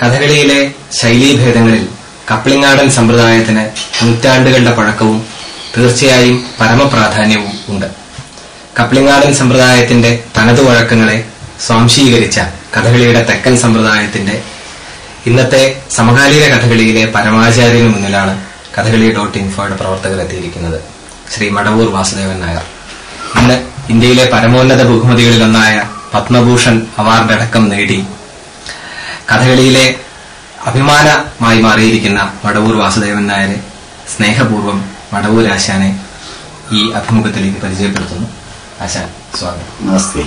കഥകളിയിലെ ശൈലീഭേദങ്ങളിൽ കപ്ലിങ്ങാടൻ സമ്പ്രദായത്തിന് നൂറ്റാണ്ടുകളുടെ പഴക്കവും തീർച്ചയായും പരമപ്രാധാന്യവും ഉണ്ട് കപ്ലിങ്ങാടൻ സമ്പ്രദായത്തിന്റെ തനതു വഴക്കങ്ങളെ സ്വാംശീകരിച്ച കഥകളിയുടെ തെക്കൻ സമ്പ്രദായത്തിന്റെ ഇന്നത്തെ സമകാലിക കഥകളിയിലെ പരമാചാര്യന് മുന്നിലാണ് കഥകളി ഡോട്ട് ഇൻഫോയുടെ പ്രവർത്തകർ എത്തിയിരിക്കുന്നത് ശ്രീ മടവൂർ വാസുദേവൻ നായർ ഇന്ന് ഇന്ത്യയിലെ പരമോന്നത ബഹുമതികളിലൊന്നായ പത്മഭൂഷൺ അവാർഡ് അടക്കം നേടി കഥകളിയിലെ അഭിമാനമായി മാറിയിരിക്കുന്ന മടവൂർ വാസുദേവൻ നായരെ സ്നേഹപൂർവ്വം മടവൂർ ആശാനെ ഈ അഭിമുഖത്തിലേക്ക് പരിചയപ്പെടുത്തുന്നു ആശാൻ സ്വാഗതം നമസ്തേ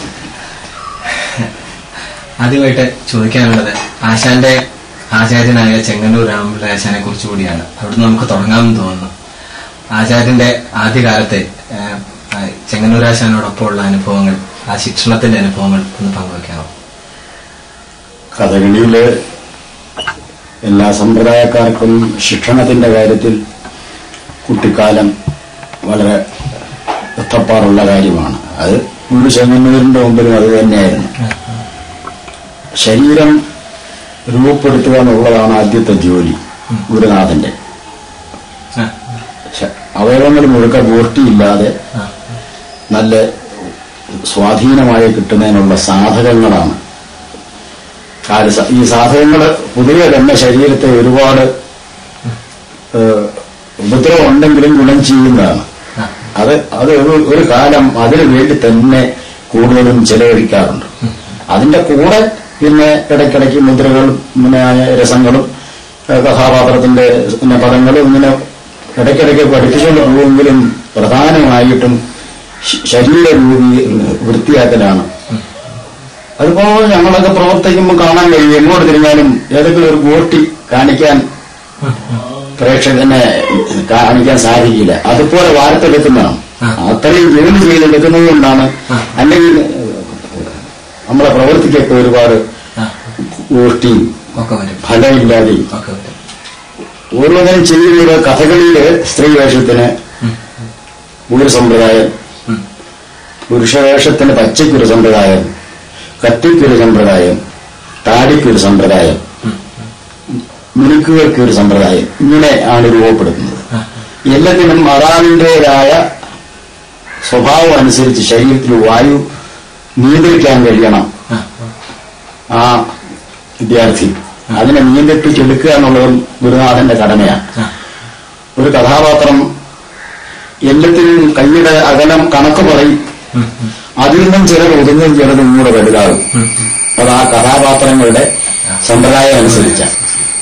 ആദ്യമായിട്ട് ചോദിക്കാനുള്ളത് ആശാന്റെ ആചാര്യനായ ചെങ്ങന്നൂർ രാമപിള്ള ആശാനെ കുറിച്ച് കൂടിയാണ് അവിടുന്ന് നമുക്ക് തുടങ്ങാമെന്ന് തോന്നുന്നു ആചാര്യന്റെ ആദ്യകാലത്തെ ഏഹ്, ആ, ചെങ്ങന്നൂർ ആശാനോടൊപ്പം ഉള്ള അനുഭവങ്ങൾ ആ ശിക്ഷണത്തിന്റെ അനുഭവങ്ങൾ ഒന്ന് പങ്കുവെക്കാമോ കഥകളിയിലെ എല്ലാ സമ്പ്രദായക്കാർക്കും ശിക്ഷണത്തിന്റെ കാര്യത്തിൽ കുട്ടിക്കാലം വളരെ എത്തപ്പാടുള്ള കാര്യമാണ് അത് ഗുരു ചെങ്ങന്നൂരിന്റെ മുമ്പിലും അത് തന്നെയായിരുന്നു ശരീരം രൂപപ്പെടുത്തുക എന്നുള്ളതാണ് ആദ്യത്തെ ജോലി ഗുരുനാഥന്റെ ആ, ശ- അവയവങ്ങൾ മുഴുക്ക പൂർത്തിയില്ലാതെ ആ, നല്ല സ്വാധീനമായി കിട്ടുന്നതിനുള്ള സാധകങ്ങളാണ് കാല സ- ഈ സാധകങ്ങൾ പൊതുവെ തന്നെ ശരീരത്തെ ഒരുപാട് ഏഹ്, ഉപദ്രവം ഉണ്ടെങ്കിലും ഗുണം ചെയ്യുന്നതാണ് ആ, അത് അത് ഒരു- ഒരു കാലം അതിനു വേണ്ടി തന്നെ കൂടുതലും ചെലവഴിക്കാറുണ്ട് അതിന്റെ കൂടെ പിന്നെ ഇടയ്ക്കിടയ്ക്ക് മുദ്രകളും പിന്നെ രസങ്ങളും ഏഹ്, കഥാപാത്രത്തിന്റെ പിന്നെ പദങ്ങളും ഇങ്ങനെ ഇടയ്ക്കിടയ്ക്ക് പഠിപ്പിച്ചുകൊണ്ട് പോകുമെങ്കിലും പ്രധാനമായിട്ടും ശ- ശരീര രൂപി വൃത്തിയാക്കലാണ് അതിപ്പോ ഞങ്ങളൊക്കെ പ്രവർത്തിക്കുമ്പോൾ കാണാൻ കഴിയും എങ്ങോട്ട് തിരിഞ്ഞാലും ഏതെങ്കിലും ഒരു ഗോട്ടി കാണിക്കാൻ പ്രേക്ഷകനെ കാണിക്കാൻ സാധിക്കില്ല അതുപോലെ വാർത്തെടുക്കുന്നതാണ് ആ. അത്രയും ജോലി ചെയ്തെടുക്കുന്നത് കൊണ്ടാണ് ആ. അല്ലെങ്കിൽ നമ്മളെ പ്രവർത്തിക്കൊക്കെ ഒരുപാട് ആ, ഗോഷ്ടിയും ഒക്കെ വരും ഫലമില്ലാതെയും ഒക്കെ വരും ഓരോന്നിനും ചെയ്യുന്നത് കഥകളിയില് സ്ത്രീ വേഷത്തിന് ഉം, ഒരു സമ്പ്രദായം ഉം, പുരുഷവേഷത്തിന് പച്ചയ്ക്കൊരു സമ്പ്രദായം കത്തിക്കൊരു സമ്പ്രദായം താടിക്കൊരു സമ്പ്രദായം ഉം, മിനുക്കുകൾക്ക് ഒരു സമ്പ്രദായം ഇങ്ങനെ ആണ് രൂപപ്പെടുത്തുന്നത് ആ, എല്ലാത്തിനും അതാതിൻ്റെതായ സ്വഭാവം അനുസരിച്ച് ശരീരത്തിൽ വായു നിയന്ത്രിക്കാൻ കഴിയണം ആ, ആ വിദ്യാർത്ഥി അതിനെ നിയന്ത്രിപ്പിച്ചെടുക്കുക എന്നുള്ളതും ഗുരുനാഥന്റെ കടമയാണ് ആ, ഒരു കഥാപാത്രം എല്ലാത്തിനും കൈയുടെ അകലം കണക്ക് പറയും ഉം, ഉം, അതിൽ നിന്നും ചിലത് ഒതുങ്ങും ചിലത് കൂടെ വലുതാകും ഉം, ഉം. അത് ആ കഥാപാത്രങ്ങളുടെ സമ്പ്രദായം അനുസരിച്ചാണ്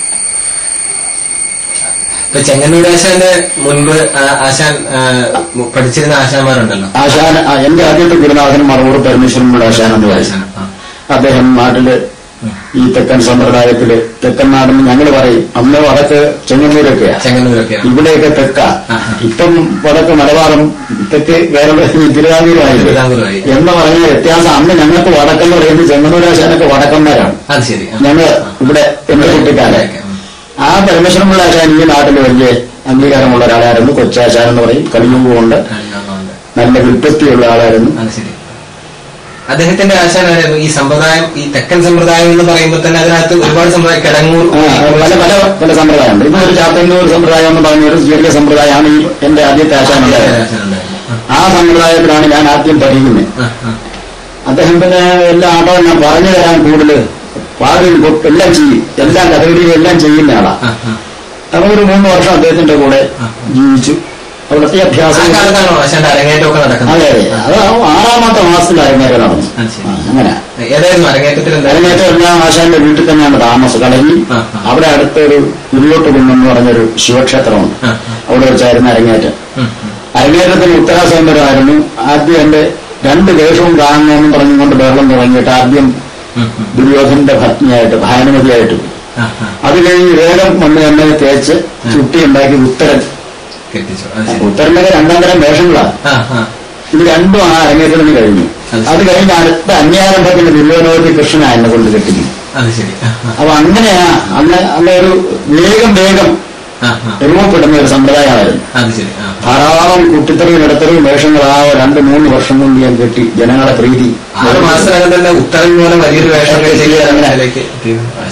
ഇപ്പൊ ചെങ്ങന്നൂർ ആശാന്റെ മുൻപ് ആ- ആശാൻ ആ, പഠിച്ചിരുന്ന ആശാന്മാരുണ്ടല്ലോ ആശാൻ ആ, എന്റെ ആദ്യത്തെ ഗുരുനാഥൻ മറവൂർ പരമേശ്വരനോട് ആശാൻ എന്ന് പറയും ആശാൻ ആ, അദ്ദേഹം നാട്ടില് ഈ തെക്കൻ സമ്പ്രദായത്തില് തെക്കൻ നാടെന്ന് ഞങ്ങൾ പറയും അന്ന് വടക്ക് ചെങ്ങന്നൂരൊക്കെയാ ചെങ്ങന്നൂരൊക്കെയാണ് ഇവിടെയൊക്കെ തെക്ക ആഹാ. ഇപ്പം വടക്ക് മലബാറും തെക്ക് കേരള തിരുവിതാംകൂറുമായി തിരുവിതാംകൂറുമായി. എന്ന് പറഞ്ഞ വ്യത്യാസം അന്ന് ഞങ്ങൾക്ക് വടക്കെന്ന് പറയുന്നത് ചെങ്ങന്നൂരാശാനൊക്കെ വടക്കന്മാരാണ് അത് ശരി ആ. ഞങ്ങൾ ഇവിടെ എന്റെ കുട്ടിക്കാലെ ഉം. ആ പരമേശ്വരമുള്ള ആശാൻ ഈ നാട്ടിൽ വലിയ അംഗീകാരമുള്ള ഒരാളായിരുന്നു കൊച്ചാശാൻ എന്ന് പറയും കളിയുമ്പുകൊണ്ട് നല്ലോണമുണ്ട്. നല്ല വിൽപ്പത്തിയുള്ള ആളായിരുന്നു അത് ശരി അദ്ദേഹത്തിന്റെ ആശാനായിരുന്നു ഈ സമ്പ്രദായം ഈ തെക്കൻ സമ്പ്രദായം എന്ന് പറയുമ്പോൾ തന്നെ അതിനകത്ത് ഒരുപാട് സമ്പ്രദായം കിടങ്ങൂർ ആ, പല പല പല സമ്പ്രദായമുണ്ട് ഇത് ഒരു ചാത്തന്നൂർ സമ്പ്രദായം എന്ന് പറഞ്ഞ ഒരു ചെറിയ സമ്പ്രദായമാണ് ഈ എന്റെ ആദ്യത്തെ ആശാൻ ഉണ്ടായത് ആശാനുണ്ടായിരുന്നു. ആ, ആ സമ്പ്രദായത്തിലാണ് ഞാൻ ആദ്യം പഠിക്കുന്നത് ആ, ആ. അദ്ദേഹം പിന്നെ എല്ലാ ആട്ടവും ഞാൻ പറഞ്ഞു തരാൻ കൂടുതൽ പാടും കൊട്ടും എല്ലാം ചെയ്യും എല്ലാം കഥകളിയും എല്ലാം ചെയ്യുന്ന ആളാ ആ, ആ. അപ്പൊ ഒരു മൂന്ന് വർഷം അദ്ദേഹത്തിന്റെ കൂടെ ജീവിച്ചു അവിടുത്തെ ആ അഭ്യാസം കാലത്താണോ ആശാന്റെ അരങ്ങേറ്റമൊക്കെ നടക്കുന്നത് അതെ അതെ അത് ആറാമത്തെ മാസത്തിൽ അരങ്ങേറ്റം നടന്നു അത് ശരി. ആ, അങ്ങനെ ഏതായിരുന്നു അരങ്ങേറ്റത്തിൽ എന്തായിരുന്നു അരങ്ങേറ്റം എല്ലാം ആശാന്റെ വീട്ടിൽ തന്നെയാണ് താമസം കളരി ആ, ആ. അവിടെ അടുത്തൊരു കുരുവോട്ട് കുന്നെന്ന് പറഞ്ഞൊരു ശിവക്ഷേത്രമുണ്ട് ആ, അവിടെ വെച്ചായിരുന്നു അരങ്ങേറ്റം ഉം, ഉം. അരങ്ങേറ്റത്തിന് ഉത്തരാസംബരമായിരുന്നു ആദ്യം എന്റെ രണ്ട് ദേഷവും കാണണമെന്ന് പറഞ്ഞുകൊണ്ട് ബഹളം തുടങ്ങിയിട്ട് ആദ്യം ഉം, ഉം. ദുര്യോധനന്റെ ഭജ്ഞിയായിട്ട് ഭാനുമതിയായിട്ട് പോയി. ആ, ആ. അത് കഴിഞ്ഞ് വേഗം മണ്ണ് എണ്ണ തേച്ച് ചുട്ടി ഉണ്ടാക്കി ഉത്തരൻ കെട്ടിച്ചു അത് ശരി ഉത്തരനൊക്കെ രണ്ടാം തരം വേഷങ്ങളാണ് ആ ആ ഇത് രണ്ടും ആ അരങ്ങേറ്റത്തിന് കഴിഞ്ഞു അത് അത് കഴിഞ്ഞ് അടുത്ത അന്യാരംഭത്തിന് ദുര്യോധനോതി കൃഷ്ണൻ എന്നെ കൊണ്ട് കെട്ടിക്കും അത് ശരി ആ, ആ, അപ്പൊ അങ്ങനെയാ അന്ന് അന്ന് ഒരു വേഗം വേഗം ആ, ആ. രൂപപ്പെടുന്ന ഒരു സമ്പ്രദായമായിരുന്നു അത് ശരി ആ ധാരാളം കുട്ടിത്തറയും ഇടത്തറയും വേഷങ്ങൾ ആ രണ്ട് മൂന്ന് വർഷം കൊണ്ട് ഞാൻ കെട്ടി ജനങ്ങളെ പ്രീതി ആറ് മാസത്തിനകം തന്നെ ഉത്തരം പോലെ വലിയൊരു വേഷം ഒക്കെ ചെയ്ത് ചെയ്യാൻ അങ്ങനെ. അതിലേക്ക് എത്തിയത്. ആ, ശരി.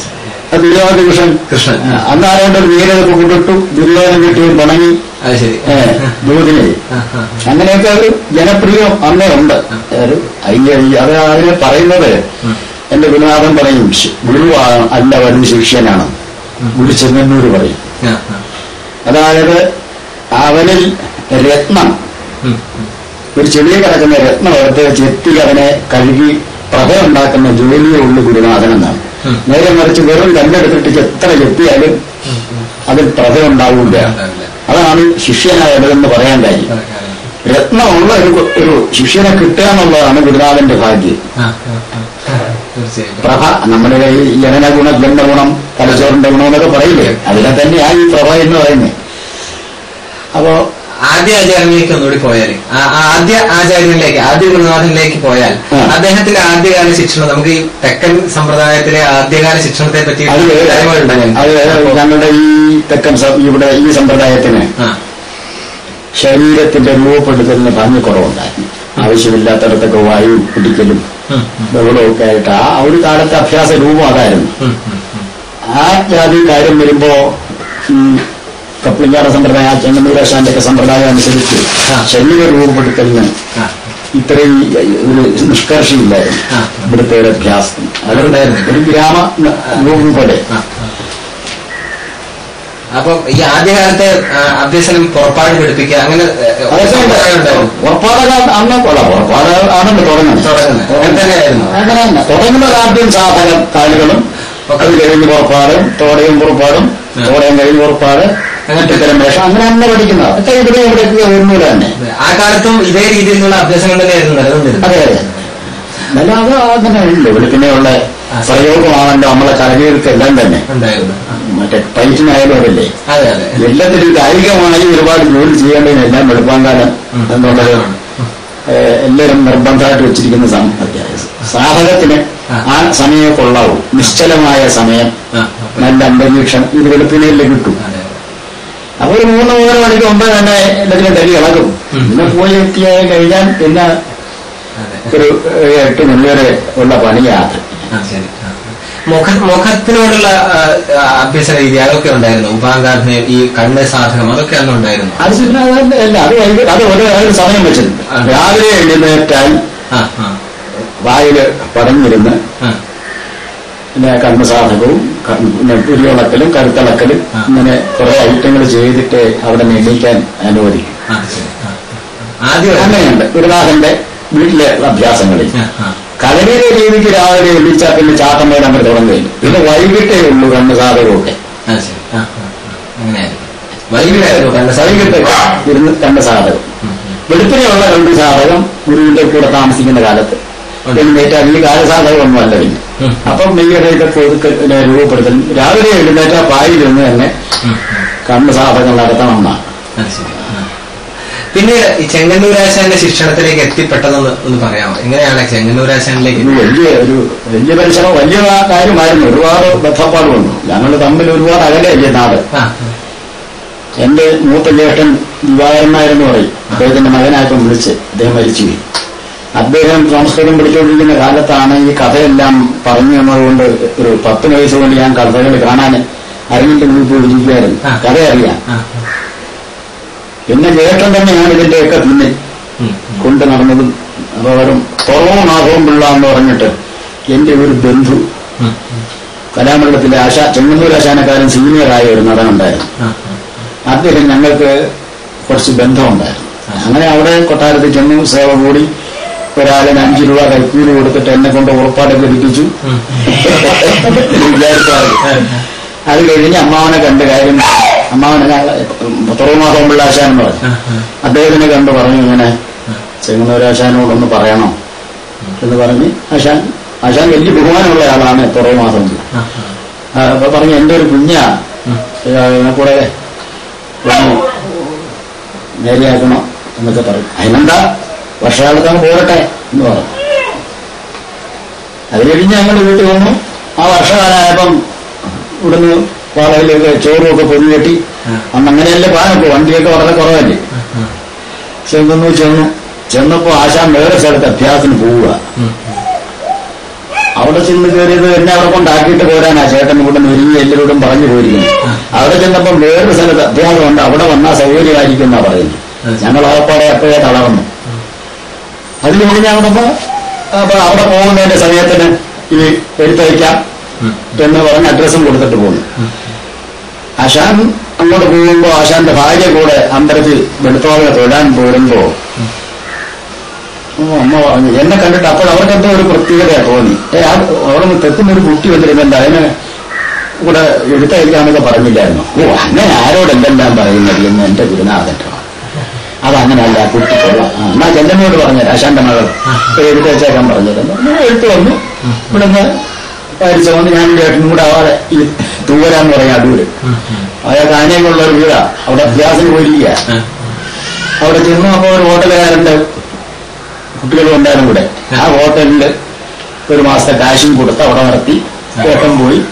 അത് ദുര്യോധന കൃഷ്ണൻ കൃഷ്ണൻ. ആ, അന്ന് ആരാണ്ട് ഒരു വീരൊക്കെ കൊണ്ടിട്ടു ദുര്യോധനം കിട്ടി പിണങ്ങി അത് ശരി ഏ, ദൂതിനെ ആ, ആ. അങ്ങനെയൊക്കെ ഒരു ജനപ്രിയം അന്നേ ഉണ്ട് ഒരു അയ്യ അത് അതിനെ പറയുന്നത് ഉം. എന്റെ ഗുരുനാഥൻ പറയും ശ്- ഗുരു ആ- അല്ല വരും ശിഷ്യനാണ് ഗുരു ചെങ്ങന്നൂർ പറയും ആ, ആ. അതായത് അവനിൽ രത്നം ഉം, ഉം. ഒരു ചെടിയിൽ കിടക്കുന്ന രത്നം എടുത്ത് ചെത്തി അതിനെ കഴുകി പ്രഭ ഉണ്ടാക്കുന്ന ജോലിയേ ഉള്ളു ഗുരുനാഥൻ എന്നാണ് ഉം. നേരെ മറിച്ച് വെറും കല്ലെടുത്തിട്ട് എത്ര ചെത്തിയാലും അതിൽ പ്രഭ ഉണ്ടാവില്ല ഉണ്ടാവില്ല. അതാണ് ശിഷ്യനായതെന്ന് പറയാൻ കാര്യം കറക്റ്റ്. രത്നമുള്ള ഒരു ഒരു ശിഷ്യനെ കിട്ടുക എന്നുള്ളതാണ് ഗുരുനാഥന്റെ ഭാഗ്യം ആ, ആ, ആ. തീർച്ചയായിട്ടും പ്രഭ നമ്മുടെ ഈ ജനന ഗുണം ജന്മ ഗുണം തലച്ചോറിന്റെ ഗുണം എന്നൊക്കെ പറയില്ലേ അതിനെ തന്നെയാണ് ഈ പ്രഭ എന്ന് പറയുന്നത് അപ്പോ ആദ്യ ആചാര്യനിലേക്ക് ഒന്നുകൂടി പോയാൽ ആദ്യ ആചാര്യനിലേക്ക് ആദ്യ ഗുരുനാഥനിലേക്ക് പോയാൽ ആ. അദ്ദേഹത്തിന്റെ ആദ്യകാല ശിക്ഷണം നമുക്ക് ഈ തെക്കൻ സമ്പ്രദായത്തിലെ ആദ്യകാല ശിക്ഷണത്തെ പറ്റി അത് കാര്യങ്ങളുണ്ട് അത് ഞങ്ങൾക്ക്. ഞങ്ങളുടെ ഈ തെക്കൻ സ- ഇവിടെ ഈ സമ്പ്രദായത്തിന് ആ, ശരീരത്തിന്റെ രൂപപ്പെടുത്തലിന് ഭംഗി കുറവുണ്ടായിരുന്നു ആവശ്യമില്ലാത്തടത്തൊക്കെ വായു പിടിക്കലും ഉം, ഉം, ബഹളമൊക്കെ ആയിട്ട് ആ ഒരു കാലത്തെ അഭ്യാസ രൂപം അതായിരുന്നു ഉം, ഉം, ഉം. ആ ജാതി കാര്യം വരുമ്പോ ഈ കപ്ലിങ്ങാട സമ്പ്രദായം ചെങ്ങന്നൂരാശാന്റെ ഒക്കെ സമ്പ്രദായം അനുസരിച്ച് ആ. ശരീര രൂപപ്പെടുത്തലിന് ആ, ഇത്രയും ഒരു നിഷ്കർഷയില്ലായിരുന്നു ആ. ഇവിടുത്തെ ഒരു അഭ്യാസം അതുണ്ടായിരുന്നു. ഒരു ഗ്രാമ രൂപം പോലെ ആ, ആ. അപ്പം ഈ ആദ്യകാലത്തെ ആ, അഭ്യസനം പുറപ്പാട് പഠിപ്പിക്കുക അങ്ങനെ ഏ, അതൊക്കെ സമ്പ്രദായം ഉണ്ടായിരുന്നു പുറപ്പാടൊക്കെ അന്ന് കൊള്ളാം പുറപ്പാട് ആണല്ലോ തുടങ്ങുന്നത് തുടങ്ങുന്നത്. അങ്ങനെ തന്നെയായിരുന്നു. അങ്ങനെ തന്നെ തുടങ്ങുന്നത് ആദ്യം സാധനം കാലുകളും ഒക്കെ. അത് കഴിഞ്ഞ് പുറപ്പാടും തോടയും പുറപ്പാടും ആ. തോടയും കഴിഞ്ഞ് പുറപ്പാട് അങ്ങനെ ഇത്തരം വേഷം അങ്ങനെ തന്നെ പഠിക്കുന്നത് അതൊക്കെ ഇവിടെ ഇവിടെയൊക്കെ ഒന്നുമില്ല തന്നെ ആ കാലത്തും ഇതേ രീതിയിലുള്ള അഭ്യാസങ്ങൾ തന്നെയായിരുന്നു നിലനിന്നിരുന്നത് അതെ അതെ എന്നാലും അത് അങ്ങനെ ഉണ്ട് ഇവിടെ പിന്നെയുള്ള ആ, ശരി. പ്രയോഗമാണല്ലോ നമ്മളെ കലകൾക്കെല്ലാം തന്നെ ഉണ്ടായിരുന്നു ആ. മറ്റേ പൈറ്റിനായാലും അതല്ലേ അതെ അതെ എല്ലാത്തിനും കായികമായി ഒരുപാട് ജോലി ചെയ്യേണ്ടതിനെല്ലാം വെളുപ്പാങ്കാലം ഉം. എന്നുള്ളത് ഉം. ഏഹ്, എല്ലാവരും നിർബന്ധമായിട്ട് വെച്ചിരിക്കുന്ന സം- സാധകത്തിന് ആ. ആ സമയം കൊള്ളാവൂ നിശ്ചലമായ സമയം ആ, അപ്പൊ- നല്ല അന്തരീക്ഷം ഇത് വെളുപ്പിനെയല്ലേ കിട്ടും അതെ, അതെ. അപ്പൊ ഒരു മൂന്ന് മൂന്നര മണിക്ക് മുമ്പ് തന്നെ എല്ലാത്തിനും തടി ഇളകും ഉം. പിന്നെ പോയി എത്തിയാൽ കഴിഞ്ഞാൽ പിന്നെ അതെ. ഒരു ഏഴ് എട്ട് മണി വരെ ഉള്ള പണിയാണ് ആ, ശരി ആ. മുഖ മുഖത്തിനോടുള്ള ആ, ആ, അഭ്യസന രീതി അതൊക്കെ ഉണ്ടായിരുന്നു ഉപാങ്കാർത്ഥന ഈ കണ്ണ് സാധകം അതൊക്കെ അന്ന് ഉണ്ടായിരുന്നു അത് പിന്നെ അതല്ല അല്ല അത് വൈകി അത് ഒരു ഒരു സമയം വെച്ചിട്ടുണ്ട് ആ. രാവിലെ എഴുന്നേറ്റാൽ ആ ആ വായില് പടഞ്ഞിരുന്ന് ആ പിന്നെ കർമ്മസാധകവും ക- പിന്നെ പുരിയുളക്കലും കരുത്തിളക്കലും ആ. ഇങ്ങനെ കുറെ ഐറ്റങ്ങൾ ചെയ്തിട്ട് അവിടെ നിന്ന് എണീക്കാൻ അനുവദിക്കും ആ, ശരി ആ, ആ. ആദ്യം അങ്ങനെയുണ്ട് ഗുരുനാഥന്റെ വീട്ടിലെ അഭ്യാസങ്ങളിൽ ആ, ആ. കളരിയിലെ രീതിക്ക് രാവിലെ എണീച്ചാൽ പിന്നെ ചാട്ടം പോലെ നമ്മൾ തുടങ്ങുകയില്ല പിന്നെ വൈകിട്ടേ ഉള്ളൂ കണ്ണുസാധകമൊക്കെ ആ, ശരി ആ, ആ, ആ. അങ്ങനെയായിരുന്നു വൈകിട്ടായിരുന്നു കണ്ണ് വൈകിട്ട് ഇരുന്ന് കണ്ണുസാധകം വെളുപ്പിനെയുള്ള കണ്ടു സാധകം ഗുരുവിന്റെ കൂടെ താമസിക്കുന്ന കാലത്ത് ഉണ്ട്. എഴുന്നേറ്റാൽ ഈ കാലസാധകമൊന്നും അല്ല പിന്നെ ഉം. അപ്പം നെയ്യടയൊക്കെ കൊതുക്ക് പിന്നെ രൂപപ്പെടുത്തൽ രാവിലെ എഴുന്നേറ്റ പായിലിരുന്ന് തന്നെ ഉം, ഉം. കണ്ണ് സാധകം നടത്തണം എന്നാണ് അത് ശരി ആ. പിന്നീട് ഈ ചെങ്ങന്നൂരാശാന്റെ ശിക്ഷണത്തിലേക്ക് എത്തിപ്പെട്ടതെന്ന് ഒന്ന് പറയാമോ എങ്ങനെയാണ് ചെങ്ങന്നൂരാശാനിലേക്ക് ഇത് വലിയ ഒരു വലിയ പരിശ്രമം വലിയ കാര്യമായിരുന്നു ഒരുപാട് ബന്ധപ്പാട് വന്നു ഞങ്ങൾ തമ്മിൽ ഒരുപാട് അകലെയല്ലേ നാട് ആ എന്റെ മൂത്ത ജ്യേഷ്ഠൻ ദിവാകരനായിരുന്നു പറയും അദ്ദേഹത്തിന്റെ മകനായപ്പം വിളിച്ച് അദ്ദേഹം മരിച്ചു പോയി. അദ്ദേഹം സംസ്കൃതം പഠിച്ചുകൊണ്ടിരിക്കുന്ന കാലത്താണ് ഈ കഥയെല്ലാം പറഞ്ഞു തന്നതുകൊണ്ട് ഒരു പത്ത് വയസ്സ് കൊണ്ട് ഞാൻ കഥകൾ കാണാൻ അറിഞ്ഞിട്ട് മുൻപ് വിളിക്കുമായിരുന്നു ആ. കഥ അറിയാം ആ പിന്നെ ജ്യേഷ്ഠൻ തന്നെയാണ് ഇതിന്റെയൊക്കെ പിന്നിൽ ഉം, ഉം. കൊണ്ട് നടന്നതും അപകടം തുറവും നാഗവും പിള്ള എന്ന് പറഞ്ഞിട്ട് എന്റെ ഒരു ബന്ധു ഉം, ഉം. കലാമണ്ഡലത്തിലെ ആശ ചെങ്ങന്നൂർ ആശാനക്കാരൻ സീനിയറായ ഒരു നടനുണ്ടായിരുന്നു ആ, ആ. അദ്ദേഹം ഞങ്ങൾക്ക് കുറച്ച് ബന്ധമുണ്ടായിരുന്നു അങ്ങനെ അവിടെ കൊട്ടാരത്തിൽ ചെന്നു സേവ കൂടി ഒരാളിന് അഞ്ചു രൂപ കൈക്കൂലി കൊടുത്തിട്ട് എന്നെ കൊണ്ട് ഉറപ്പാടൊക്കെ എടുപ്പിച്ചു ഉം. വിചാരിച്ചാൽ അത് കഴിഞ്ഞ് അമ്മാവനെ കണ്ട കാര്യം അമ്മാവനെ തുറമാസം പിള്ളാശാൻ എന്ന് പറഞ്ഞു ആ, ആ. അദ്ദേഹത്തിനെ കണ്ട് പറഞ്ഞു ഇങ്ങനെ ചെങ്ങന്നൂരാശാനോടൊന്ന് പറയണോ എന്ന് പറഞ്ഞ് ആശാൻ ആശാൻ വലിയ ബഹുമാനമുള്ള ആളാണ് തുറമാസം പിള്ള ആ, ആ. അപ്പൊ പറഞ്ഞു എന്റെ ഒരു കുഞ്ഞാ ഉം. ഇതിനെ കൂടെ ഒന്ന് നേരെയാക്കണം എന്നൊക്കെ പറയും അതിനെന്താ വർഷകാലത്ത് അങ്ങ് പോരട്ടെ എന്ന് പറഞ്ഞു അത് കഴിഞ്ഞ് ഞങ്ങൾ വീട്ടിൽ വന്നു ആ വർഷകാലമായപ്പം ഇവിടുന്ന് പാളയിലൊക്കെ ചോറുമൊക്കെ പൊതികെട്ടി ആ. അന്ന് അങ്ങനെയല്ലേ പാനൊക്കെ വണ്ടിയൊക്കെ വളരെ കുറവല്ലേ ആ. ചെന്നു ചെന്നു ചെന്നപ്പോ ആശാൻ വേറെ സ്ഥലത്ത് അഭ്യാസത്തിന് പോവുക ഉം. അവിടെ ചെന്ന് കയറിയത് എന്നെ അവിടെ കൊണ്ടാക്കിയിട്ട് പോരാനാ ചേട്ടൻ ഇവിടെ ഒരുങ്ങി എല്ലാവരോടും പറഞ്ഞു പോയിരിക്കുന്നു അവിടെ ചെന്നപ്പം വേറൊരു സ്ഥലത്ത് അഭ്യാസമുണ്ട് അവിടെ വന്നാൽ സൗകര്യമായിരിക്കും എന്നാ പറയുന്നത് ഞങ്ങൾ ആകപ്പാടെ അപ്പോഴേ തളർന്നു അത് കഴിഞ്ഞ് ഞങ്ങളപ്പോ അപ്പൊ അവിടെ പോകുന്നതിന്റെ സമയത്തിന് ഈ എഴുത്തയക്കാം ഉം. എന്ന് പറഞ്ഞ് അഡ്രസ്സും കൊടുത്തിട്ട് പോകുന്നു ആശാൻ അങ്ങോട്ട് പോകുമ്പോ ആശാന്റെ ഭാര്യ കൂടെ അമ്പലത്തിൽ വെളുത്തോളെ തൊഴാൻ പോരുമ്പോ ഓ, അമ്മ പറഞ്ഞു എന്നെ കണ്ടിട്ട് അപ്പോൾ അവർക്ക് എന്തോ ഒരു പ്രത്യേകത തോന്നി ഏ ആ അവിടെ നിന്ന് തെക്കുന്ന ഒരു കുട്ടി വന്നിരുന്നല്ല അതിന് കൂടെ എഴുത്തയക്കാന്നൊക്കെ പറഞ്ഞില്ലായിരുന്നു ഓ അങ്ങനെ ആരോട് എന്തെല്ലാം പറയുന്നത് എന്ന് എന്റെ ഗുരുനാഥന്റെ അതങ്ങനെയല്ല കുട്ടി കൊള്ളാം ആ, എന്നാ ചെല്ലമ്മയോട് പറഞ്ഞു ആശാന്റെ മകൾ എഴുത്തയച്ചേക്കാൻ പറഞ്ഞത് എഴുത്ത് വന്നു ഇവിടുന്ന് പരിച്ചോണ്ട് ഞാൻ ചേട്ടനും കൂടെ അവിടെ ഈ തൂവരാന്ന് പറയാം അടൂര് അയാൾക്ക് ആനയൊക്കെയുള്ള ഒരു വീടാ അവിടെ അഭ്യാസത്തിന് പോയിരിക്കുക അവിടെ ചെന്നു അപ്പൊ ഒരു ഹോട്ടലുകാരന്റെ കുട്ടികളും ഉണ്ടായിരുന്നു കൂടെ ആ ഹോട്ടലില് ഒരു മാസത്തെ കാശും കൊടുത്ത് അവിടെ നടത്തി ചേട്ടൻ പോയി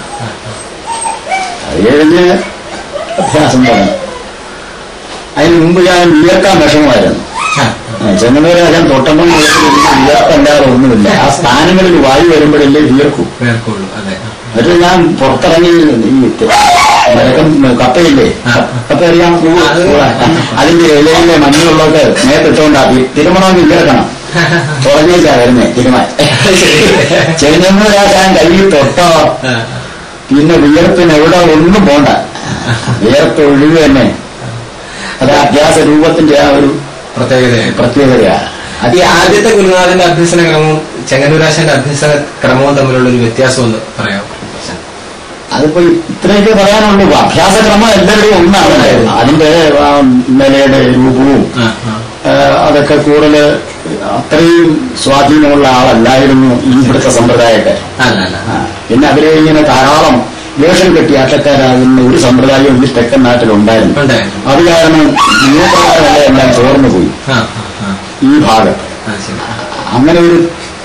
അത് കഴിഞ്ഞ് അഭ്യാസം തുടങ്ങി അതിന് മുമ്പ് ഞാൻ വിയർക്കാൻ വിഷമമായിരുന്നു ചെന്നവരെ ഞാൻ തൊട്ടമ്പം വിയർക്കല്ലാതെ ഒന്നുമില്ല ആ സ്ഥാനങ്ങളിൽ വായു വരുമ്പോഴല്ലേ വിയർക്കും വേർക്കുള്ളൂ അതെ എന്നിട്ട് ഞാൻ പുറത്തിറങ്ങി ഈ തെ- മരക്കം കപ്പയില്ലേ ആ. കപ്പ അറിയാം പൂവ്, അത് പൂവ്. അതിന്റെ ഇലയിലെ മഞ്ഞുള്ളൊക്കെ നേരിട്ടുകൊണ്ടാക്കി തിരുമണമെങ്കിൽ വിയർക്കണം തുറഞ്ഞേക്കാ വരുന്നേ തിരുമാൻ ചെന്നൂരാക്കാൻ കയ്യിൽ തൊട്ടോ ആ, പിന്നെ വിയർപ്പിന് എവിടെ ഒന്നും പോണ്ട വിയർപ്പ് ഒഴിവ് തന്നെ അത് അഭ്യാസ രൂപത്തിന്റെ ആ ഒരു പ്രത്യേകതയായി പ്രത്യേകതയാണ് അത് ഈ ആദ്യത്തെ ഗുരുനാഥന്റെ അഭ്യസന ക്രമവും ചെങ്ങന്നൂരാശന്റെ അഭ്യസന ക്രമവും തമ്മിലുള്ള ഒരു വ്യത്യാസം ഒന്ന് പറയാമോ അതിപ്പോ ഇത്രയൊക്കെ പറയാനുള്ളൂ അഭ്യാസക്രമം എല്ലാവരുടെയും ഒന്നാണ് അതിന്റെ ആ നിലയുടെ രൂപവും ആ, ആ. ആ, അതൊക്കെ കൂടുതൽ അത്രയും സ്വാധീനമുള്ള ആളല്ലായിരുന്നു ഈ ഇവിടുത്തെ സമ്പ്രദായമൊക്കെ അല്ല അല്ല ആ, പിന്നെ അവരെ ഇങ്ങനെ ധാരാളം വേഷം കെട്ടി ആട്ടക്കാരാകുന്ന ഒരു സമ്പ്രദായവും ഈ തെക്കൻ നാട്ടിലുണ്ടായിരുന്നു ഉണ്ടായിരുന്നു അത് കാരണം നിയമപ്രകാരമല്ല എല്ലാം ചോർന്നു പോയി ആ ആ, ഈ ഭാഗത്ത് ആ ശരി അങ്ങനെ ഒരു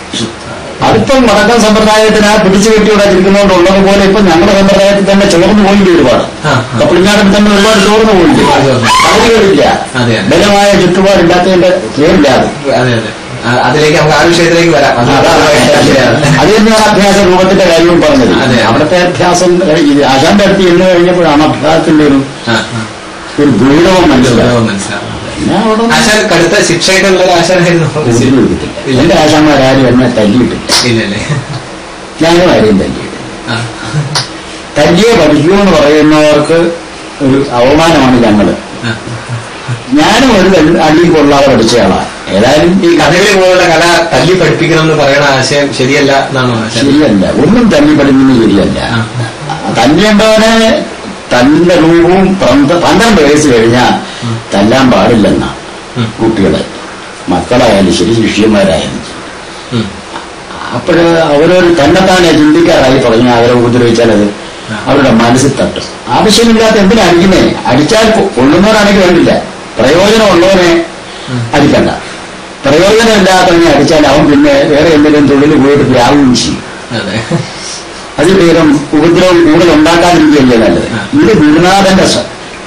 അതിപ്പം വടക്കൻ സമ്പ്രദായത്തിന് ആ പിടിച്ചു കെട്ടിയോടെ ഇരിക്കുന്നതുകൊണ്ടുള്ളത് പോലെ ഇപ്പൊ ഞങ്ങളുടെ സമ്പ്രദായത്തിൽ തന്നെ ചോർന്നു പോയില്ല ഒരുപാട് ആ, ആ. കപ്പിളിഞ്ഞാടത്തിൽ തന്നെ ഒരുപാട് ചോർന്നു പോയില്ലേ ഒരുപാട് ചോർന്നു. അതിലുകളില്ല അതെ, അതെ. ബലമായ ചുറ്റുപാടില്ലാത്തതിന്റെ പേരില്ലാതെ അതെ അതെ ആ, അതിലേക്ക് നമുക്ക് ആ വിഷയത്തിലേക്ക് വരാം അത് ശരിയാണ്. അത് തന്നെയാണ് അഭ്യാസ രൂപത്തിന്റെ കാര്യവും പറഞ്ഞത് അതെ. അവിടുത്തെ അഭ്യാസം ഇത് ആശാന്റെ അടുത്ത് ചെന്ന് കഴിഞ്ഞപ്പോഴാണ് അഭ്യാസത്തിന്റെ ഒരു ആ, ആ. ഒരു ഗൗരവം മനസ്സിലായത് ഗൗരവം മനസ്സിലാവും ഞാൻ അവിടെ ഒന്നും ആശാൻ കടുത്ത ശിക്ഷയൊക്കെ ഉള്ള ഒരു ആശാനായിരുന്നു ഒന്നും ചെയ്തിട്ടില്ല. എന്റെ ആശാന്മാരാരും എന്നെ തല്ലിയിട്ടില്ല ഇല്ലല്ലേ ഞാനും ആരെയും തല്ലിയിട്ടില്ല ആ, തല്ലിയെ പഠിക്കൂ എന്ന് പറയുന്നവർക്ക് ഒരു അവമാനമാണ് ഞങ്ങള് ആ. ഞാനും ഒരു തല്ല് അടിയും കൊള്ളാതെ പഠിച്ചയാളാണ് ഏതായാലും ഈ കഥകളി പോലുള്ള കല തല്ലി പഠിപ്പിക്കണം എന്ന് പറയുന്ന ആശയം ശരിയല്ല എന്നാണോ ആശാൻ ശരിയല്ല ഒന്നും തല്ലി പഠിക്കുന്നത് ശരിയല്ല ആ. തല്ലേണ്ടവനെ തന്റെ രൂപവും പന്ത്ര- പന്ത്രണ്ട് വയസ്സ് കഴിഞ്ഞാൽ തല്ലാൻ പാടില്ലെന്ന ഉം. കുട്ടികളെ മക്കളായാലും ശരി ശിഷ്യന്മാരായാലും ഉം. അപ്പോഴ് അവരൊരു തന്നെത്താനെ ചിന്തിക്കാറായി തുടങ്ങി അവരെ ഉപദ്രവിച്ചാൽ അത് അവരുടെ മനസ്സിൽ തട്ടും ആവശ്യമില്ലാത്ത എന്തിനാ അടിക്കുന്നേ അടിച്ചാൽ കൊ- കൊള്ളുന്നവരാണെങ്കിൽ വേണ്ടില്ല പ്രയോജനമുള്ളവനെ അടിക്കണ്ട പ്രയോജനമില്ലാത്തവനെ അടിച്ചാൽ അവൻ പിന്നെ വേറെ എന്തെങ്കിലും തൊഴിൽ പോയിട്ട് ദ്രാവുകയും ചെയ്യും അതെ അതിൽ ഭേദം ഉപദ്രവം കൂടുതൽ ഉണ്ടാക്കാതിരിക്കുകയല്ലേ നല്ലത് ഇത് ഗുരുനാഥന്റെ സ-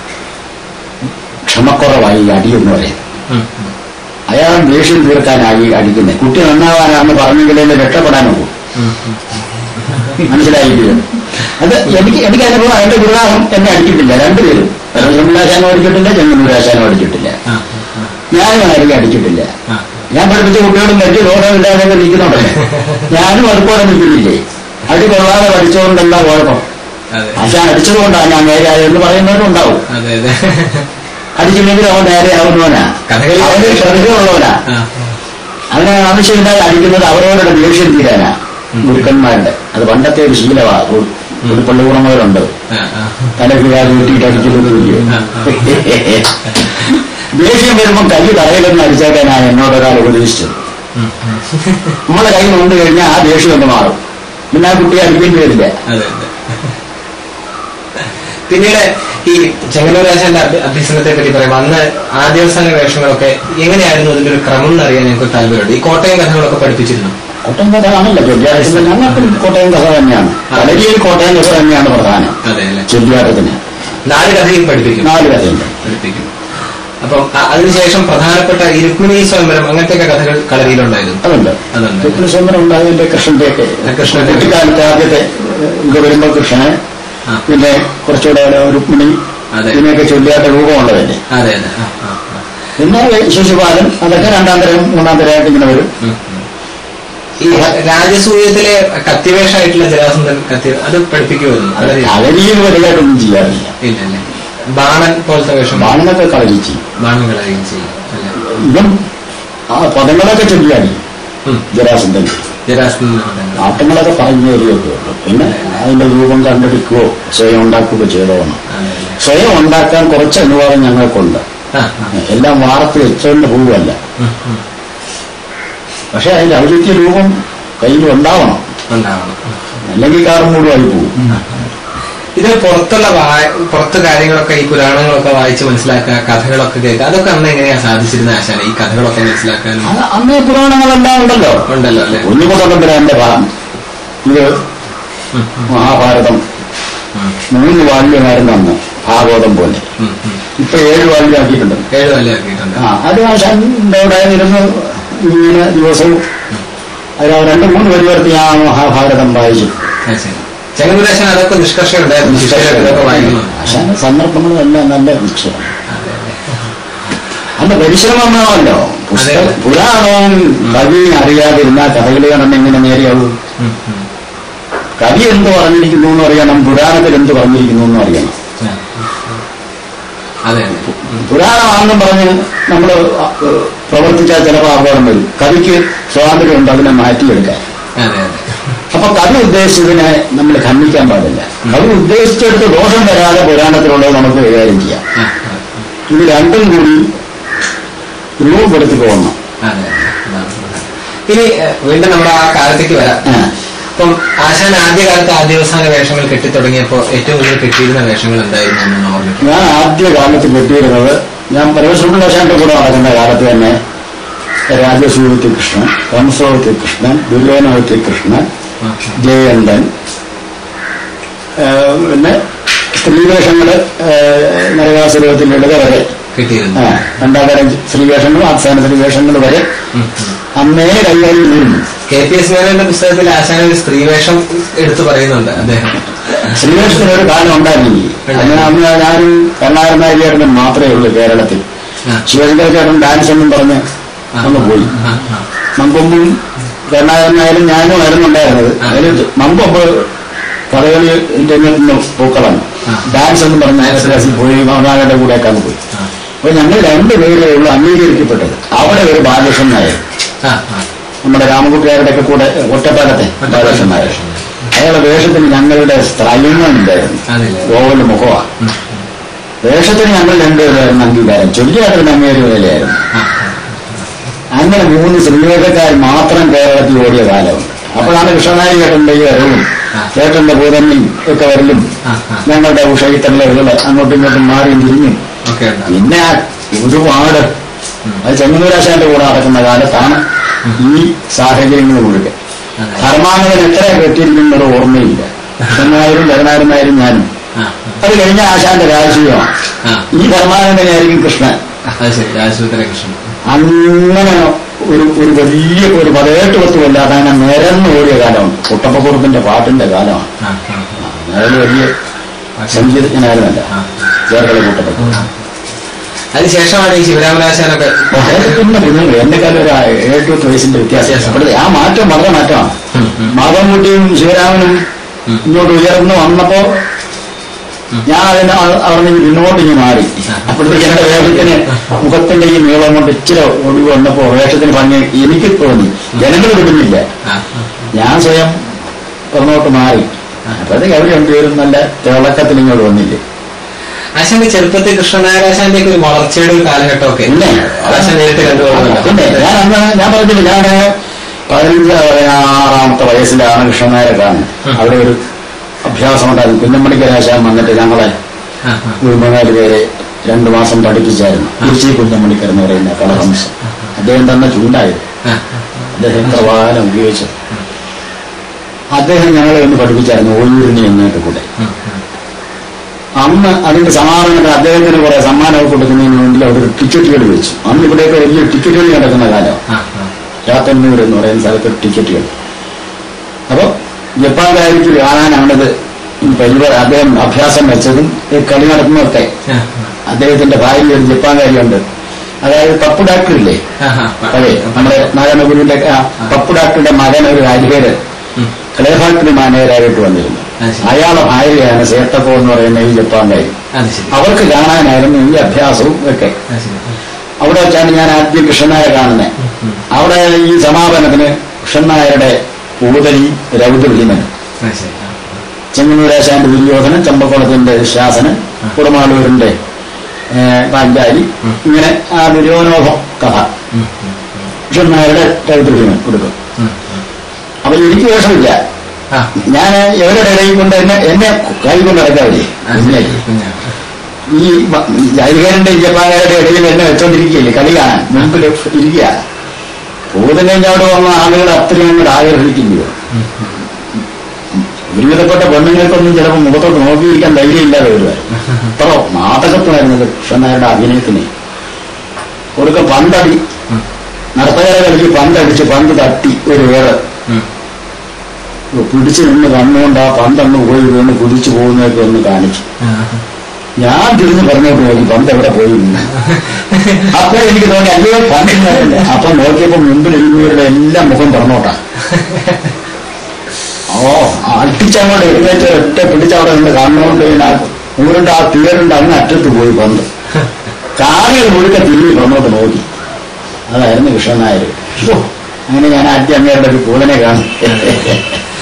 ക്ഷമക്കുറവായി ഈ അടിയെന്ന് പറയുന്നത് ഉം, ഉം. അയാൾ ദേഷ്യം തീർക്കാനായി അടിക്കുന്നത് കുട്ടി നന്നാവാനാണെന്ന് പറഞ്ഞെങ്കിലേ രക്ഷപ്പെടാനുള്ളൂ ഉം, ഉം. മനസ്സിലായില്ലേ അത് എനിക്ക് എനിക്ക് അനുഭവം എന്റെ ഗുരുനാഥം എന്നെ അടിച്ചിട്ടില്ല രണ്ടുപേരും ചെമ്മലാശാനും അടിച്ചിട്ടില്ല ചെങ്ങന്നൂരാശാനും അടിച്ചിട്ടില്ല ആ, ആ, ഞാനും ആരെയും അടിച്ചിട്ടില്ല ആ. ഞാൻ പഠിപ്പിച്ച കുട്ടികളും വലിയ ബോധമില്ലാതെ നിൽക്കുന്നുണ്ടല്ലോ ഞാനും അതുപോലെ നിൽക്കുന്നില്ലേ അടി കൊള്ളാതെ പഠിച്ചുകൊണ്ടല്ല കുഴപ്പം അതെ ആശാൻ അടിച്ചതുകൊണ്ടാണ് ഞാൻ നേരെ ആയതെന്ന് പറയുന്നവരും ഉണ്ടാവും അതെ അതെ അടിച്ചില്ലെങ്കിൽ അവൻ നേരെ ആവുന്നവനാ കഥകളി അവന് ശ്രദ്ധയുള്ളവനാ ആ, അവന് ആവശ്യമില്ലാതെ അടിക്കുന്നത് അവരവരുടെ ദേഷ്യം തീരാനാ ഗുരുക്കന്മാരുടെ അത് പണ്ടത്തെ ഒരു ശീലമാ ഒരു- ഒരു പള്ളികൂടങ്ങളുണ്ട് ആ, ആ. തല കീഴാതെ കൂട്ടിയിട്ട് അടിക്കുന്നത് ഇല്ലയോ? ആ, ദേഷ്യം വരുമ്പോൾ കൈ തറയിലൊന്നും അടിച്ചേക്കാനാണ് എന്നോട് ഒരാൾ ഉപദേശിച്ചത് ഉം, ഉം. നമ്മളെ കൈ കൊണ്ട് കഴിഞ്ഞാൽ ആ ദേഷ്യം ഒന്ന് മാറും പിന്നെ ആ കുട്ടിയെ അടിക്കേണ്ടി വരില്ല അതെ അതെ പിന്നീട് ഈ ചെങ്ങന്നൂരാശാന്റെ അഭ്യ- അഭ്യസനത്തെ പറ്റി പറയുമ്പോൾ അന്ന് ആദ്യാവസാന വേഷങ്ങളൊക്കെ എങ്ങനെയായിരുന്നു അതിന്റെ ഒരു ക്രമം എന്ന് അറിയാൻ ഞങ്ങൾക്ക് താല്പര്യമുണ്ട് ഈ കോട്ടയം കഥകളൊക്കെ പഠിപ്പിച്ചിരുന്നു കോട്ടയം കഥ ആണല്ലോ ചെല്ലിയാട്ടത്തിന് ഞങ്ങൾക്ക് കോട്ടയം കഥ തന്നെയാണ് കളരിയിൽ കോട്ടയം കഥ തന്നെയാണ് പ്രധാനം അതെ അല്ലെ ചെല്ലിയാട്ടത്തിന് നാല് കഥയും പഠിപ്പിക്കും നാല് കഥയുണ്ട് പഠിപ്പിക്കും അപ്പം അ- അതിനുശേഷം പ്രധാനപ്പെട്ട ഈ രുക്മിണി സ്വയംവരം അങ്ങനത്തെയൊക്കെ കഥകൾ കളരിയിലുണ്ടായിരുന്നു അതുണ്ട് അതുണ്ട്. കൃഷ്ണസ്വന്തരം ഉണ്ടായതിന്റെ കൃഷ്ണന്റെയൊക്കെ ആ, കൃഷ്ണന്റെ- കുട്ടിക്കാലത്തെ ആദ്യത്തെ ഏഹ്, ഇത് വരുമ്പോ കൃഷ്ണന് ആ. പിന്നെ കുറച്ചുകൂടെ ഒരു രുക്മിണി അതെ. ഇതിനെയൊക്കെ ചൊല്ലിയാത്ത രൂപമുള്ളതല്ലേ അതെ അതെ ആ, ആ, ആ. പിന്നെ ശിശുപാലൻ അതൊക്കെ രണ്ടാം തരം മൂന്നാം തരമായിട്ട് ഇങ്ങനെ വരും ഉം, ഉം. ഈ രാജസൂയത്തിലെ കത്തിവേഷമായിട്ടുള്ള ജരാസന്ധൻ കത്തി അത് പഠിപ്പിക്കുമായിരുന്നു കളരി കളരിയിൽ വലുതായിട്ടൊന്നും ചെയ്യാറില്ല ഇല്ല അല്ലേ ബാണൻ പോലത്തെ വേഷം ബാണനൊക്കെ കളരി ചെയ്യും ബാണൻ കളരിയും ചെയ്യും അല്ലേ ഇവൻ ആ പദങ്ങളൊക്കെ ചൊല്ലിയാടി ഉം. ജരാസന്ധൻ ജരാസന്ധൻ പദങ്ങൾ. ആട്ടങ്ങളൊക്കെ പറഞ്ഞു തരികയൊക്കെ ഉള്ളൂ പിന്നെ അതിന്റെ രൂപം കണ്ടെടുക്കുകയോ സ്വയം ഉണ്ടാക്കുകയോ ചെയ്തോണം അതെ, അല്ലേ? സ്വയം ഉണ്ടാക്കാൻ കുറച്ച് അനുവാദം ഞങ്ങൾക്കുണ്ട് ആ, ആ. എല്ലാം വാർത്ത് വെച്ചുകൊണ്ട് പോവുകയല്ല ഉം, ഉം. പക്ഷെ അതിന്റെ ഔചിത്യ രൂപം കയ്യിൽ ഉണ്ടാവണം ഉണ്ടാവണം അല്ലെങ്കിൽ കാറുമൂടുമായി പോകും ഇത് പുറത്തുള്ള വായ- പുറത്ത് കാര്യങ്ങളൊക്കെ ഈ പുരാണങ്ങളൊക്കെ വായിച്ച് മനസ്സിലാക്കുക കഥകളൊക്കെ കേൾക്കുക അതൊക്കെ അന്ന് എങ്ങനെയാ സാധിച്ചിരുന്ന ആശാന ഈ കഥകളൊക്കെ മനസ്സിലാക്കാനും അത് അന്നേ പുരാണങ്ങളെല്ലാം ഉണ്ടല്ലോ ഉണ്ടല്ലോ അല്ലെ കുഞ്ഞുകുട്ടമ്പരാന്റെ ഭാഗം ഇത് മഹാഭാരതം മൂന്ന് വാല്യമായിരുന്നു അന്ന് ഭാഗവതം പോലെ ഇപ്പൊ ഏഴ് വാല്യമാക്കിയിട്ടുണ്ട് ഏഴ് വല്ലയാക്കിയിട്ടുണ്ട് ആ അത് ആശാന്റെ അവിടെ ഇരുന്ന് ഇങ്ങനെ ദിവസവും അത് രണ്ട് മൂന്ന് പരിവർത്തി ആ മഹാഭാരതം വായിച്ചു ആ, ശരി ചെങ്ങന്നൂരാശാൻ അതൊക്കെ നിഷ്കർഷം ഉണ്ടായിരുന്നു ശിഷ്യരൊക്കെ ഇതൊക്കെ വായിക്കുന്നുണ്ട് ആശാന്റെ സന്ദർഭങ്ങളും എല്ലാം നല്ല വിഷയം അതെ, അതെ. അന്ന് പരിശ്രമം വേണമല്ലോ പുസ്തകം അതെ. പുരാണവും കവി അറിയാതിരുന്ന കഥകളി കണ്ടെന്ന് എങ്ങനെ നേരെയാവും ഉം, ഉം. കവി എന്ത് പറഞ്ഞിരിക്കുന്നു എന്ന് അറിയണം പുരാണത്തിൽ എന്ത് പറഞ്ഞിരിക്കുന്നു എന്ന് അറിയണം ആ. അതെ അതെ പുരാണമാണെന്നും പറഞ്ഞ് നമ്മൾ പ്രവർത്തിച്ചാൽ ചിലപ്പോൾ അപകടം വരും കവിക്ക് സ്വാതന്ത്ര്യമുണ്ട് അതിനെ മാറ്റിയെടുക്കാൻ അതെ അതെ അപ്പൊ കവി ഉദ്ദേശിച്ചതിനെ നമ്മൾ ഖണ്ഡിക്കാൻ പാടില്ല കവി ഉദ്ദേശിച്ചെടുത്ത് ദോഷം വരാതെ പുരാണത്തിലുള്ളത് നമുക്ക് കൈകാര്യം ചെയ്യാം ആ, ആ. ഇത് രണ്ടും കൂടി രൂപപ്പെടുത്തി പോകണം അതെ അതെ. അതാണ് പ്രധാനം. ഇനി ഏഹ്, വീണ്ടും നമ്മുടെ ആ കാലത്തേക്ക് വരാം ആ. ഇപ്പം ആശാൻ ആദ്യകാലത്ത് ആദ്യവസാന വേഷങ്ങൾ കെട്ടിത്തുടങ്ങിയപ്പോ ഏറ്റവും കൂടുതൽ കെട്ടിയിരുന്ന വേഷങ്ങൾ എന്തായിരുന്നു എന്ന് ഓർമ്മിക്കും ഞാൻ ആദ്യ കാലത്ത് കെട്ടിയിരുന്നത് ഞാൻ പരമശ്വരന്റെ കൂടെ നടക്കുന്ന കാലത്ത് തന്നെ രാജസൂയത്തി കൃഷ്ണൻ കംസോവത്തി കൃഷ്ണൻ ദുര്യോധനവത്തി കൃഷ്ണൻ ജയന്തൻ ഏഹ് പിന്നെ സ്ത്രീവേഷങ്ങള് നരകാസുരത്തിൽ ലളിത വരെ കിട്ടിയിരുന്നു ആ, രണ്ടാം തരം സ്ത്രീവേഷങ്ങളും അവസാന സ്ത്രീവേഷങ്ങൾ വരെ അന്നേ കൈകാര്യം ചെയ്യുന്നു കെ പി എസ് മേനോന്റെ പുസ്തകത്തിൽ ആശാൻ ഒരു സ്ത്രീവേഷം എടുത്തു പറയുന്നുണ്ട് അദ്ദേഹം സ്ത്രീവേഷത്തിന് ഒരു കാലം ഉണ്ടായിരുന്നെങ്കിൽ അങ്ങനെ അന്ന് ഞാനും കർണാടക നായകേട്ടനും മാത്രമേ ഉള്ളൂ കേരളത്തിൽ ആ. ശിവശങ്കര ചേട്ടൻ ഡാൻസ് എന്നും പറഞ്ഞ് അങ്ങ് പോയി ആ, ആ. മമ്പൊമ്പും കരുണാകരനായാലും ഞാനും ആയിരുന്നുണ്ടായിരുന്നത് ആ. അതിൽ മമ്പൊമ്പ് കഥകളി രംഗത്തുനിന്ന് പൂക്കളാണ് ആ. ഡാൻസ് എന്ന് പറഞ്ഞ ക്ലാസ്സിൽ പോയി കരുണാകരന്റെ കൂടെയൊക്കെ അങ്ങ് പോയി ആ. അപ്പൊ ഞങ്ങൾ രണ്ടുപേരേ ഉള്ളൂ അംഗീകരിക്കപ്പെട്ടത് അവിടെ ഒരു ബാലകൃഷ്ണൻ നായർ ആ, ആ. നമ്മുടെ രാമകുട്ടിയാരുടെ ഒക്കെ കൂടെ ഒറ്റപ്പാലത്തെ ബാലകൃഷ്ണൻ നായർ അയാളുടെ വേഷത്തിന് ഞങ്ങളുടെ സ്ത്രൈങ്ങളുണ്ടായിരുന്നു അതില്ലേ ഗോവന്റെ മുഖമാണ് ഉം. വേഷത്തിന് ഞങ്ങൾ രണ്ടുപേരായിരുന്നു അംഗീകാരം ചൊല്ലിയാട്ടത്തിന് അങ്ങേര് വിലയായിരുന്നു ആ, അങ്ങനെ മൂന്ന് സ്ത്രീവേഷക്കാർ മാത്രം കേരളത്തിൽ ഓടിയ കാലമുണ്ട് അപ്പോഴാണ് കൃഷ്ണനായി ചേട്ടന്റെ ഈ വരവും ആ. ചേട്ടന്റെ പൂതമ്മയും ഒക്കെ വരലും ആ, ആ. ഞങ്ങളുടെ ഉഷയിത്തള്ളകള് അങ്ങോട്ടും ഇങ്ങോട്ടും മാറിയും തിരിഞ്ഞും ഒക്കെ ഉണ്ട് പിന്നെ ആ ഒരുപാട് അത് ചെങ്ങന്നൂരാശാന്റെ കൂടെ നടക്കുന്ന കാലത്താണ് ഈ സാഹചര്യങ്ങൾ മുഴുവൻ അതെ. ധർമാനവൻ എത്ര കെട്ടിയിരിക്കുന്നത് ഓർമ്മയില്ല കൃഷ്ണനായരും ലവനാരനായാലും ഞാനും ആ, അത് കഴിഞ്ഞ ആശാന്റെ രാജകീയമാണ് ആ. ഈ ധർമാനന്ദനായിരിക്കും കൃഷ്ണൻ അത് ശരി രാജസൂത്ര കൃഷ്ണൻ അങ്ങനെ ഒരു ഒരു വലിയ ഒരു പതിനെട്ട് പത്ത് കൊല്ലാതെ അങ്ങനെ നിരന്ന് ഓടിയ കാലമാണ് കുട്ടപ്പക്കുറത്തിന്റെ പാട്ടിന്റെ കാലമാണ് ആ, ആ, ആ. അയാൾ വലിയ സംഗീതജ്ഞനായിരുന്നല്ല ആ. ചേർക്കല കുട്ടപ്പക്കുറ അതിനുശേഷമാണ് ഈ ശിവരാമനാശാനൊക്കെ പിന്നെ കുഞ്ഞുങ്ങൾ എന്റെ കാലം ഒരു ഏഴ് പത്ത് വയസ്സിന്റെ വ്യത്യാസം വ്യത്യാസം. അപ്പോഴത്തെ ആ മാറ്റം വളരെ മാറ്റമാണ് ഉം, ഉം. മാധവൻകുട്ടിയും ശിവരാമനും ഉം. ഇങ്ങോട്ട് ഉയർന്നു വന്നപ്പോ ഞാൻ അതിന് അ- അവിടെ നിന്ന് പിന്നോട്ട് ഇനി മാറി അപ്പോഴത്തേക്ക് എന്റെ വേഷത്തിന് മുഖത്തിന്റെ ഈ നീളം കൊണ്ട് ഇച്ചിരി ഒടിവ് വന്നപ്പോ വേഷത്തിന് ഭംഗി എനിക്ക് തോന്നി ജനങ്ങൾ വിടുന്നില്ല ആ, ഞാൻ സ്വയം പുറന്നോട്ട് മാറി അപ്പോഴത്തേക്ക് അവർ രണ്ടുപേരും നല്ല തിളക്കത്തിൽ ഇങ്ങോട്ട് വന്നില്ലേ ആശാന്റെ ചെറുപ്പത്തിൽ കൃഷ്ണനായരാശാന്റെ ഒക്കെ ഒരു വളർച്ചയുടെ ഒരു കാലഘട്ടമൊക്കെ പിന്നെ ആശാൻ നേരിട്ട് പിന്നെ കണ്ടുപോകുന്നുണ്ട് ഞാൻ അന്ന് ഞാൻ പറഞ്ഞില്ല ഞാൻ പതിനഞ്ച് പതിനാറാമത്തെ വയസ്സിലാണ് കൃഷ്ണനായരെ കാണുന്നത് ഉം. അവിടെ ഒരു അഭ്യാസം ഉണ്ടായിരുന്നു കുഞ്ഞമ്മണിക്കരാശാൻ വന്നിട്ട് ഞങ്ങളെ ആ, ആ. ഒരു മൂന്നാല് പേരെ രണ്ടു മാസം പഠിപ്പിച്ചായിരുന്നു കുരിശി കുഞ്ഞമ്മണിക്കർ എന്ന് പറയുന്ന കളഹംസം അദ്ദേഹം തന്നെ ചൂണ്ടായത് ആ, അദ്ദേഹം എത്ര വാഹനം ഉപയോഗിച്ചു അദ്ദേഹം ഞങ്ങളെ ഒന്ന് പഠിപ്പിച്ചായിരുന്നു ഒഴിയൂരിനെ എന്നൊക്കെ കൂടെ ഉം, ഉം. അന്ന് അതിന്റെ സമാധാനത്തിൽ അദ്ദേഹത്തിന് കുറെ സമ്മാനമൊക്കെ കൊടുക്കുന്നതിന് വേണ്ടി അവിടെ ഒരു ടിക്കറ്റുകൾ വെച്ചു അന്ന് ഇവിടെയൊക്കെ വലിയ ടിക്കറ്റുകൾ നടക്കുന്ന കാലം ആ ആ ചാത്തന്നൂർ എന്ന് പറയുന്ന സ്ഥലത്ത് ടിക്കറ്റുകൾ അപ്പൊ ജപ്പാൻകാരിക്ക് കാണാനാണിത് ഈ പരിപാടി അദ്ദേഹം അഭ്യാസം വെച്ചതും ഈ കളി നടത്തുന്നതൊക്കെ ആ, അദ്ദേഹത്തിന്റെ ഭാര്യ ഒരു ജപ്പാൻകാരിയുണ്ട് അതായത് പപ്പു ഡാക്ടറില്ലേ ആ, ആ, അതെ നമ്മുടെ നാരായണ ഗുരുവിന്റെ ആ, പപ്പു ഡാക്ടറുടെ മകൻ ഒരു രാജകേര് ഉം. ക്ലേ ഫാക്ടറി മാനേജരായിട്ട് വന്നിരുന്നു അത് ശരി. അയാളെ ഭാര്യയാണ് സേട്ടപ്പോ എന്ന് പറയുന്ന ഈ ജപ്പാൻകാരി അത് ശരി അവർക്ക് കാണാനായിരുന്നു ഈ അഭ്യാസവും ഒക്കെ അത് ശരി അവിടെ വെച്ചാണ് ഞാൻ ആദ്യം കൃഷ്ണനായരെ കാണുന്നത് ഉം. അവിടെ ഈ സമാപനത്തിന് കൃഷ്ണനായരുടെ പൂതലി രൗദ്രഭീമൻ അത് ശരി ആ, ചെങ്ങന്നൂരാശാന്റെ ദുര്യോധനൻ ചമ്പക്കുളത്തിന്റെ ശാസനൻ കുടമാളൂരിന്റെ ഏ, പാഞ്ചാലി ഉം. ഇങ്ങനെ ആ ദുര്യോധനോഭം കഥ ഉം, ഉം, കൃഷ്ണനായരുടെ രൗദ്രഭീമൻ കൊടുക്കും ഉം, ഉം. അപ്പൊ എനിക്ക് ദോഷമില്ല ആ ഞാൻ ഇവരുടെ ഇടയിൽ കൊണ്ട് എന്നെ എന്നെ കൈ കൊണ്ട് നടക്കാവില്ലേ അത് ശരി കുഞ്ഞാ ഈ ജൈവികരുടെ ജപ്പാനുകാരുടെ ഇടയിൽ എന്നെ വെച്ചോണ്ടിരിക്കുകയല്ലേ കളി കാണാൻ മുമ്പിൽ ഇരിക്കുക ഭൂതന്റെ അവിടെ വന്ന ആളുകൾ അത്രയും അങ്ങോട്ട് ആഗ്രഹിക്കില്ലയോ ഉം, ഉം. ഒരുവിധപ്പെട്ട പെണ്ണുങ്ങൾക്കൊന്നും ചിലപ്പോൾ മുഖത്തോട്ട് നോക്കിയിരിക്കാൻ ധൈര്യമില്ലാതെ വരുമായിരുന്നു അത്ര നാടകത്തിലായിരുന്നത് കൃഷ്ണനായരുടെ അഭിനയത്തിന് കൊടുക്ക പന്തടി ഉം, നടത്തകര കളിക്ക് പന്തടിച്ച് പന്ത് തട്ടി ഒരു വേറെ ഉം. പിടിച്ചു നിന്ന് കണ്ണുകൊണ്ട് ആ പന്തങ്ങ് പോയി വീണ് കുതിച്ചു പോകുന്നതൊക്കെ ഒന്ന് കാണിച്ചു ആ, ഞാൻ തിരിഞ്ഞ് പറഞ്ഞോട്ട് നോക്കി പന്ത് എവിടെ പോയി നിന്ന് അപ്പൊ എനിക്ക് തോന്നി അയ്യോ പന്തില്ലായിരുന്നു അപ്പൊ നോക്കിയപ്പോ മുമ്പിൽ ഇരിക്കുന്നവരുടെ എല്ലാം മുഖം പറഞ്ഞോട്ടാ ഓ അടിച്ചങ്ങോട്ട് എഴുന്നേറ്റ് ഒറ്റ പിടിച്ചവിടെ നിന്ന് കണ്ണുകൊണ്ട് പിന്നെ ഊരുണ്ട് ആ തീരുണ്ട് അങ്ങ് അറ്റത്ത് പോയി പന്ത് കാലുകൾ മുഴുക്ക തിരിഞ്ഞ് പറഞ്ഞോട്ട് നോക്കി അതായിരുന്നു കൃഷ്ണനായർ അങ്ങനെ ഞാൻ ആദ്യം അങ്ങയുടെ ഒരു കൂടനെ കാണും